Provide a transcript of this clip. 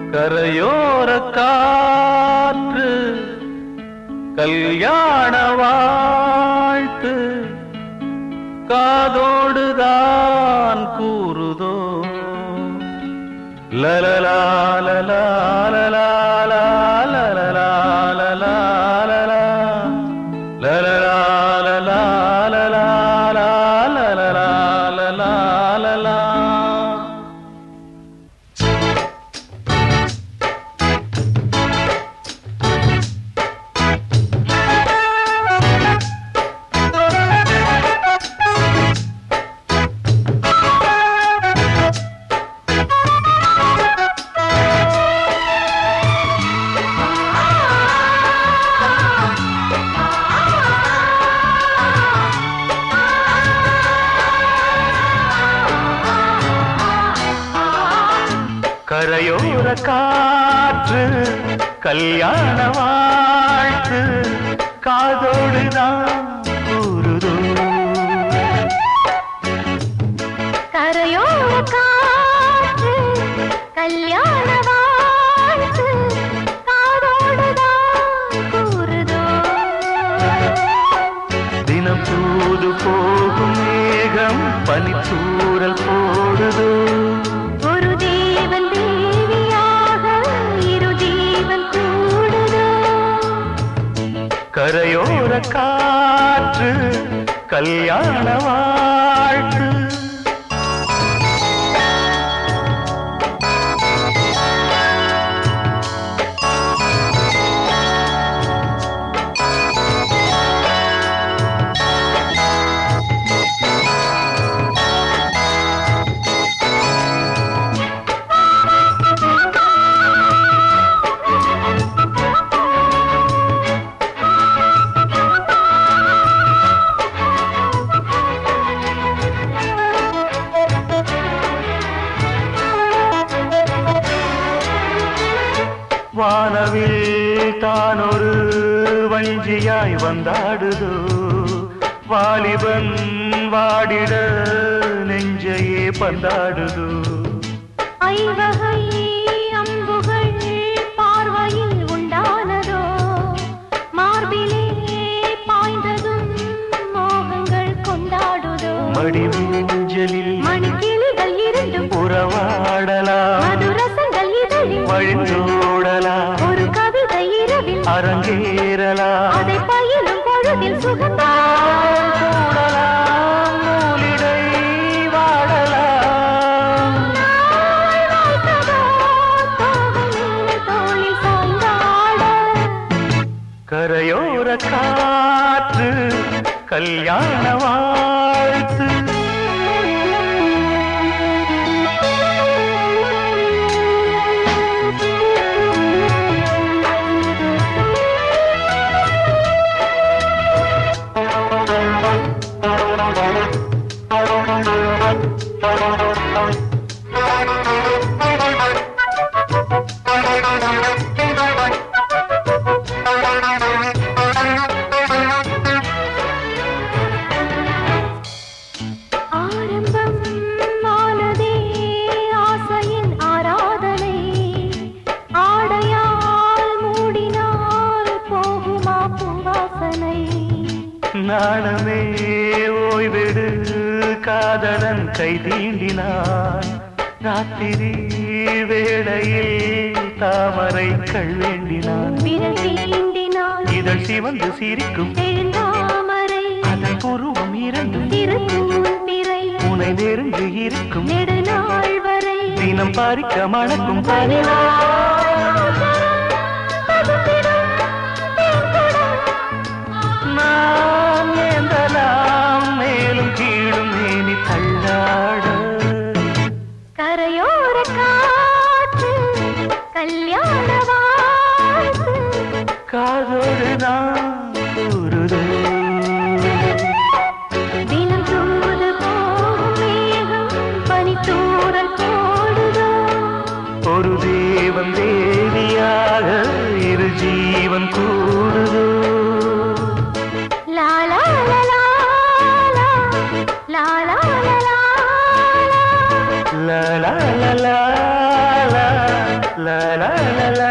கரையோர காற்று கல்யாண வாழ்த்து காதோடுதான் கூறுதோ லலலா லலா லலா லலலா லலலா லலலா லலலா லலா லலா லலலா லலலா லலா கரையோர காற்று கல்யாண வாழ்த்து காதோடுதான் கூறுதோ கரையோர காற்று கல்யாண வாழ்த்து காதோடுதான் கூறுதோ தினம் தூது போகும் மேகம் பனித்தூரல் போடுதோ ஒரு தேவன் தேவியாக இரு ஜீவன் கூடுதோ கரையோர காற்று கல்யாண வாழ்த்து வானவில் தான் ஒரு வஞ்சியாய் வந்தாடுதோ வாலிபன் வாடிட நெஞ்சையே பந்தாடுதோ ஐவகை அம்புகள் பார்வையில் உண்டானதோ மார்பிலே பாய்ந்ததும் மோகங்கள் கொண்டாடுதோ மடிமூஞ்சலில் மணிக்கிளிகள் இரண்டும் உறவாடலாம் மதுரசங்கள் இதழில் வழிந்தோடலாம் ஒரு கவிதை இரவில் அரங்கேறலாம் அதை பயிலும் பொழுதில் சுகந்தா கூடலாம் நூலிடை வாடலாம் நாள் வாய்த்ததோ தோகை மேலே தோளில் சாய்ந்தாட கரையோர காற்று கல்யாண வாழ்த்து ஆரம்பம் ஆனதே ஆசையின் ஆராதனை ஆடையால் மூடினால் போகுமா பூவாசனை நாணமே ஓய்வெடு காதலன் கை தீண்டினான் ராத்திரி வேளையில் தாமரை கள் வேண்டினான் விரல் தீண்டினால் இதழ் சிவந்து சிரிக்கும் எழுந்தாமரை அதன் புருவம் இரண்டும் திருக்கும் பிறை உனை நெருங்கி இருக்கும் நெடுநாள் வரை தினம் பறிக்க மணக்கும் பனிவா நான் ஏந்தலாம் மேலும் கீழும் மேனி தள்ளாட கரையோர காற்று கல்யாண வாழ்த்து காதோடு நான் கூறுதோ தினம் தூது போகும் மேகம் பனித்தூரல் போடுதோ ஒரு தேவன் தேவியாக இரு ஜீவன் கூடுதோ லா லா லா லா லா லா லா லா லா லா லா லா லா லா லா லா லா லா